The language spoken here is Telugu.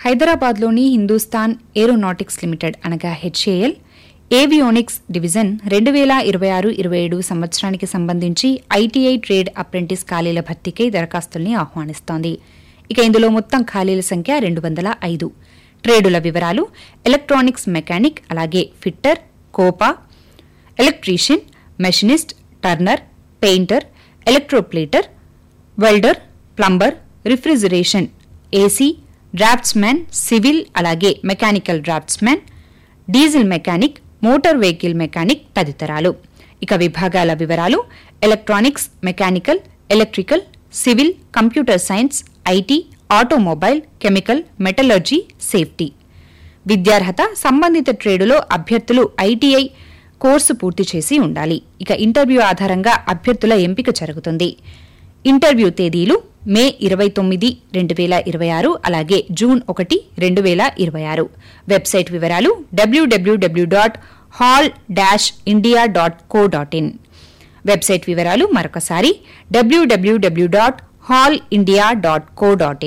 హైదరాబాద్లోని హిందూస్థాన్ ఏరోనాటిక్స్ లిమిటెడ్ అనగా హెచ్ఏఎల్ ఏవియోనిక్స్ డివిజన్ రెండు వేల ఇరవై ఆరు ఇరవై ఏడు సంవత్సరానికి సంబంధించి ఐటీఐ ట్రేడ్ అప్రెంటిస్ ఖాళీల భర్తీకై దరఖాస్తుల్ని ఆహ్వానిస్తోంది ఇక ఇందులో మొత్తం ఖాళీల సంఖ్య రెండు వందల ఐదు ట్రేడుల వివరాలు ఎలక్ట్రానిక్స్ మెకానిక్ అలాగే fitter COPA electrician machinist turner painter electroplater welder plumber refrigeration AC draftsmen civil అలాగే mechanical draftsmen diesel mechanic motor vehicle mechanic తదితరాలు ఇక విభాగాల వివరాలు electronics mechanical electrical civil computer science IT automobile chemical metallurgy safety విద్యార్హత సంబంధిత ట్రేడులో అభ్యర్థులు ఐటీఐ కోర్సు పూర్తి చేసి ఉండాలి ఇక ఇంటర్వ్యూ ఆధారంగా అభ్యర్థుల ఎంపిక జరుగుతుంది ఇంటర్వ్యూ తేదీలు మే ఇరవై తొమ్మిది రెండు వేల ఇరవై ఆరు అలాగే జూన్ ఒకటి రెండు వేల ఇరవై ఆరు వెబ్సైట్ వివరాలు W W W dot HAL dash India dot co dot in website వివరాలు మరొకసారి W W W dot HAL India dot co dot in